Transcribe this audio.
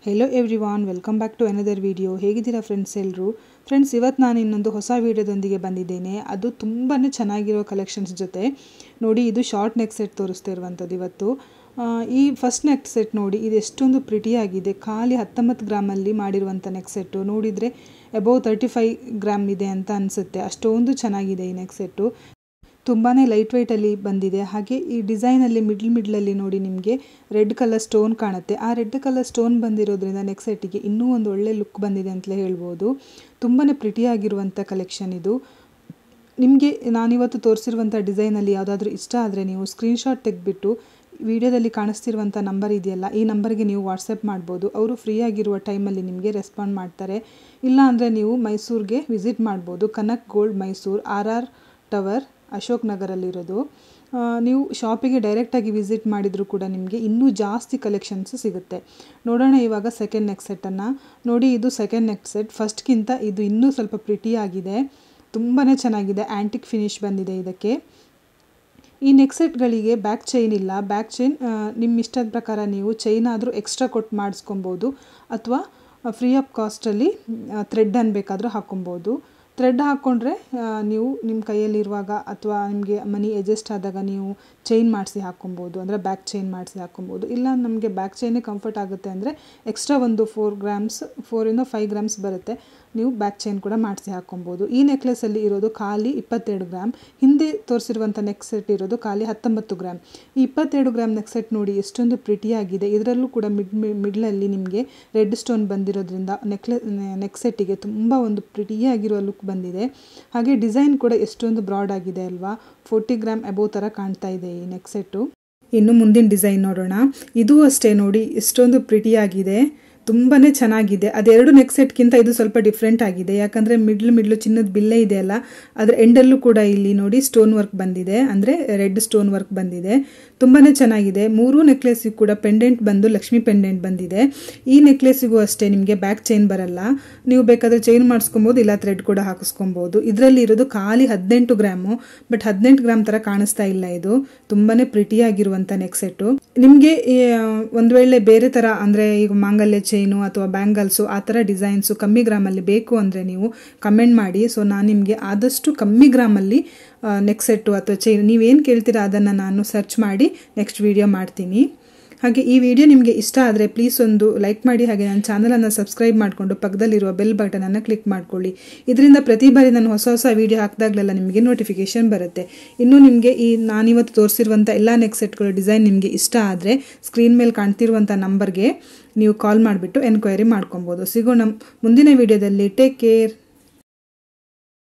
hello everyone welcome back to another video ಹೇಗಿದ್ದೀರಾ friends ಎಲ್ಲರೂ friends ಇವತ್ತು ನಾನು ಇನ್ನೊಂದು ಹೊಸ ವಿಡಿಯೋದೊಂದಿಗೆ ಬಂದಿದ್ದೇನೆ ಅದು ತುಂಬಾ ಚೆನ್ನಾಗಿರೋ ಕಲೆಕ್ಷನ್ಸ್ ಜೊತೆ ನೋಡಿ ಇದು ಶಾರ್ಟ್ ನೆಕ್ ಸೆಟ್ ತೋರಿಸ್ತಾ ಇರುವಂಥದ್ದು ಇವತ್ತು ಆ, ಈ ಫಸ್ಟ್ ನೆಕ್ ಸೆಟ್ ನೋಡಿ ಇದು ಎಷ್ಟೊಂದು ಪ್ರಿಟಿಯಾಗಿದೆ ಖಾಲಿ ಹತ್ತೊಂಬತ್ತು ಗ್ರಾಮಲ್ಲಿ ಮಾಡಿರುವಂಥ ನೆಕ್ ಸೆಟ್ಟು ನೋಡಿದರೆ ಅಬೌವ್ ತರ್ಟಿ ಫೈವ್ ಗ್ರಾಮ್ ಇದೆ ಅಂತ ಅನಿಸುತ್ತೆ ಅಷ್ಟೊಂದು ಚೆನ್ನಾಗಿದೆ ಈ ನೆಕ್ ಸೆಟ್ಟು ತುಂಬಾ ಲೈಟ್ ವೆಯ್ಟಲ್ಲಿ ಬಂದಿದೆ ಹಾಗೆ ಈ ಡಿಸೈನಲ್ಲಿ ಮಿಡ್ಲ್ ಮಿಡ್ಲಲ್ಲಿ ನೋಡಿ ನಿಮಗೆ ರೆಡ್ ಕಲರ್ ಸ್ಟೋನ್ ಕಾಣುತ್ತೆ ಆ ರೆಡ್ ಕಲರ್ ಸ್ಟೋನ್ ಬಂದಿರೋದ್ರಿಂದ ನೆಕ್ ಸೆಟ್ಟಿಗೆ ಇನ್ನೂ ಒಂದು ಒಳ್ಳೆ ಲುಕ್ ಬಂದಿದೆ ಅಂತಲೇ ಹೇಳ್ಬೋದು ತುಂಬಾ ಪ್ರಿಟಿಯಾಗಿರುವಂಥ ಕಲೆಕ್ಷನ್ ಇದು ನಿಮಗೆ ನಾನಿವತ್ತು ತೋರಿಸಿರುವಂಥ ಡಿಸೈನಲ್ಲಿ ಯಾವುದಾದ್ರೂ ಇಷ್ಟ ಆದರೆ ನೀವು ಸ್ಕ್ರೀನ್ಶಾಟ್ ತೆಗೆದ್ಬಿಟ್ಟು ವಿಡಿಯೋದಲ್ಲಿ ಕಾಣಿಸ್ತಿರುವಂಥ ನಂಬರ್ ಇದೆಯಲ್ಲ ಈ ನಂಬರ್ಗೆ ನೀವು ವಾಟ್ಸಪ್ ಮಾಡ್ಬೋದು ಅವರು ಫ್ರೀ ಆಗಿರುವ ಟೈಮಲ್ಲಿ ನಿಮಗೆ ರೆಸ್ಪಾಂಡ್ ಮಾಡ್ತಾರೆ ಇಲ್ಲ ಅಂದರೆ ನೀವು ಮೈಸೂರಿಗೆ ವಿಸಿಟ್ ಮಾಡ್ಬೋದು Kanak gold Mysuru R R tower Ashok ನಗರಲ್ಲಿರೋದು ಆ, ನೀವು ಶಾಪಿಗೆ ಡೈರೆಕ್ಟಾಗಿ ವಿಸಿಟ್ ಮಾಡಿದರೂ ಕೂಡ ನಿಮಗೆ ಇನ್ನೂ ಜಾಸ್ತಿ ಕಲೆಕ್ಷನ್ಸ್ ಸಿಗುತ್ತೆ ನೋಡೋಣ ಇವಾಗ ಸೆಕೆಂಡ್ ನೆಕ್ ಸೆಟ್ಟನ್ನು ನೋಡಿ ಇದು ಸೆಕೆಂಡ್ ನೆಕ್ ಸೆಟ್ ಫಸ್ಟ್ಗಿಂತ ಇದು ಇನ್ನೂ ಸ್ವಲ್ಪ ಪ್ರಿಟಿ ಆಗಿದೆ ತುಂಬಾ ಚೆನ್ನಾಗಿದೆ ಆ್ಯಂಟಿಕ್ ಫಿನಿಶ್ ಬಂದಿದೆ ಇದಕ್ಕೆ ಈ ನೆಕ್ ಸೆಟ್ಗಳಿಗೆ ಬ್ಯಾಕ್ ಚೈನ್ ಇಲ್ಲ ಬ್ಯಾಕ್ ಚೈನ್ ನಿಮ್ಮ ಇಷ್ಟದ ಪ್ರಕಾರ ನೀವು ಚೈನ್ ಆದರೂ ಎಕ್ಸ್ಟ್ರಾ ಕೊಟ್ಟು ಮಾಡಿಸ್ಕೊಬೋದು ಅಥವಾ ಫ್ರೀ ಆಫ್ ಕಾಸ್ಟಲ್ಲಿ ಥ್ರೆಡ್ ಬೇಕಾದರೂ ಹಾಕ್ಕೊಬೋದು ಥ್ರೆಡ್ ಹಾಕ್ಕೊಂಡ್ರೆ ಆ, ನೀವು ನಿಮ್ಮ ಕೈಯಲ್ಲಿರುವಾಗ ಅಥವಾ ನಿಮಗೆ ಮನಿ ಅಡ್ಜಸ್ಟ್ ಆದಾಗ ನೀವು ಚೈನ್ ಮಾಡಿಸಿ ಹಾಕ್ಕೊಬೋದು ಅಂದರೆ ಬ್ಯಾಕ್ ಚೈನ್ ಮಾಡಿಸಿ ಹಾಕ್ಕೊಬೋದು ಇಲ್ಲ ನಮಗೆ ಬ್ಯಾಕ್ ಚೈನೇ ಕಂಫರ್ಟ್ ಆಗುತ್ತೆ ಅಂದರೆ ಎಕ್ಸ್ಟ್ರಾ ಒಂದು ಫೋರ್ ಗ್ರಾಮ್ಸ್ ಫೋರಿಂದ ಫೈವ್ ಗ್ರಾಮ್ಸ್ ಬರುತ್ತೆ ನೀವು ಬ್ಯಾಕ್ ಚೈನ್ ಕೂಡ ಮಾಡಿಸಿ ಹಾಕ್ಕೊಬೋದು ಈ ನೆಕ್ಲೆಸಲ್ಲಿ ಇರೋದು ಖಾಲಿ ಇಪ್ಪತ್ತೆರಡು ಗ್ರಾಮ್ ಹಿಂದೆ ತೋರಿಸಿರುವಂಥ ನೆಕ್ ಸೆಟ್ ಇರೋದು ಖಾಲಿ ಹತ್ತೊಂಬತ್ತು ಗ್ರಾಮ್ ಈ ಇಪ್ಪತ್ತೆರಡು ಗ್ರಾಮ್ ನೆಕ್ ಸೆಟ್ ನೋಡಿ ಎಷ್ಟೊಂದು ಪ್ರಿಟಿಯಾಗಿದೆ ಇದರಲ್ಲೂ ಕೂಡ ಮಿಡ್ ಮಿಡ್ಲಲ್ಲಿ ನಿಮಗೆ ರೆಡ್ ಸ್ಟೋನ್ ಬಂದಿರೋದ್ರಿಂದ ನೆಕ್ಲೆ ನೆಕ್ ಸೆಟ್ಟಿಗೆ ತುಂಬ ಒಂದು ಪ್ರಿಟಿಯಾಗಿರೋ ಲುಕ್ ಬಂದಿದೆ ಹಾಗೆ ಡಿಸೈನ್ ಕೂಡ ಎಷ್ಟೊಂದು ಬ್ರಾಡ್ ಆಗಿದೆ ಅಲ್ವಾ ಫೋರ್ಟಿ ಗ್ರಾಮ್ ಅಬೋವ್ ಥರ ಕಾಣ್ತಾ ಇದೆ ಈ ನೆಕ್ ಸೆಟ್ಟು ಇನ್ನು ಮುಂದಿನ ಡಿಸೈನ್ ನೋಡೋಣ ಇದು ಅಷ್ಟೇ ನೋಡಿ ಎಷ್ಟೊಂದು ಪ್ರಿಟಿಯಾಗಿದೆ ತುಂಬಾ ಚೆನ್ನಾಗಿದೆ ಅದೆರಡು ನೆಕ್ ಸೆಟ್ಗಿಂತ ಇದು ಸ್ವಲ್ಪ ಡಿಫ್ರೆಂಟ್ ಆಗಿದೆ ಯಾಕಂದರೆ ಮಿಡ್ಲ್ ಮಿಡ್ಲು ಚಿನ್ನದ ಬಿಲ್ಲೆ ಇದೆ ಅಲ್ಲ ಅದರ ಎಂಡಲ್ಲೂ ಕೂಡ ಇಲ್ಲಿ ನೋಡಿ ಸ್ಟೋನ್ ವರ್ಕ್ ಬಂದಿದೆ ಅಂದರೆ ರೆಡ್ ಸ್ಟೋನ್ ವರ್ಕ್ ಬಂದಿದೆ ತುಂಬಾ ಚೆನ್ನಾಗಿದೆ ಮೂರು ನೆಕ್ಲೆಸಿಗೂ ಕೂಡ ಪೆಂಡೆಂಟ್ ಬಂದು ಲಕ್ಷ್ಮಿ ಪೆಂಡೆಂಟ್ ಬಂದಿದೆ ಈ ನೆಕ್ಲೆಸಿಗೂ ಅಷ್ಟೇ ನಿಮಗೆ ಬ್ಯಾಕ್ ಚೈನ್ ಬರಲ್ಲ ನೀವು ಬೇಕಾದರೆ ಚೈನ್ ಮಾಡಿಸ್ಕೊಬೋದು ಇಲ್ಲ ಥ್ರೆಡ್ ಕೂಡ ಹಾಕಿಸ್ಕೊಬೋದು ಇದರಲ್ಲಿ ಇರೋದು ಖಾಲಿ ಹದಿನೆಂಟು ಗ್ರಾಮು ಬಟ್ ಹದಿನೆಂಟು ಗ್ರಾಮ್ ಥರ ಕಾಣಿಸ್ತಾ ಇಲ್ಲ ಇದು ತುಂಬಾ ಪ್ರಿಟಿಯಾಗಿರುವಂಥ ನೆಕ್ ಸೆಟ್ಟು ನಿಮಗೆ ಒಂದು ವೇಳೆ ಬೇರೆ ಥರ ಅಂದರೆ ಈಗ ಮಾಂಗಲ್ಯ ಚೈನು ಅಥವಾ ಬ್ಯಾಂಗಲ್ಸು ಆ ಥರ ಡಿಸೈನ್ಸು ಕಮ್ಮಿ ಗ್ರಾಮಲ್ಲಿ ಬೇಕು ಅಂದರೆ ನೀವು ಕಮೆಂಟ್ ಮಾಡಿ ಸೊ ನಾನು ನಿಮಗೆ ಆದಷ್ಟು ಕಮ್ಮಿ ಗ್ರಾಮಲ್ಲಿ ನೆಕ್ ಸೆಟ್ಟು ಅಥವಾ ಚೈನ್ ನೀವೇನು ಕೇಳ್ತೀರಾ ಅದನ್ನು ನಾನು ಸರ್ಚ್ ಮಾಡಿ ನೆಕ್ಸ್ಟ್ ವಿಡಿಯೋ ಮಾಡ್ತೀನಿ ಹಾಗೆ ಈ ವಿಡಿಯೋ ನಿಮಗೆ ಇಷ್ಟ ಆದರೆ ಪ್ಲೀಸ್ ಒಂದು ಲೈಕ್ ಮಾಡಿ ಹಾಗೆ ನನ್ನ ಚಾನಲನ್ನು ಸಬ್ಸ್ಕ್ರೈಬ್ ಮಾಡಿಕೊಂಡು ಪಕ್ಕದಲ್ಲಿರುವ ಬೆಲ್ ಬಟನನ್ನು ಕ್ಲಿಕ್ ಮಾಡ್ಕೊಳ್ಳಿ ಇದರಿಂದ ಪ್ರತಿ ಬಾರಿ ನಾನು ಹೊಸ ಹೊಸ ವಿಡಿಯೋ ಹಾಕಿದಾಗಲೆಲ್ಲ ನಿಮಗೆ ನೋಟಿಫಿಕೇಶನ್ ಬರುತ್ತೆ ಇನ್ನು ನಿಮಗೆ ಈ ನಾನಿವತ್ತು ತೋರಿಸಿರುವಂಥ ಎಲ್ಲ ನೆಕ್ ಸೆಟ್ಗಳ ಡಿಸೈನ್ ನಿಮಗೆ ಇಷ್ಟ ಆದರೆ ಸ್ಕ್ರೀನ್ ಮೇಲೆ ಕಾಣ್ತಿರುವಂಥ ನಂಬರ್ಗೆ ನೀವು ಕಾಲ್ ಮಾಡಿಬಿಟ್ಟು ಎನ್ಕ್ವೈರಿ ಮಾಡ್ಕೊಬೋದು ಸಿಗೋಣ ಮುಂದಿನ ವಿಡಿಯೋದಲ್ಲಿ ಟೇಕ್ ಕೇರ್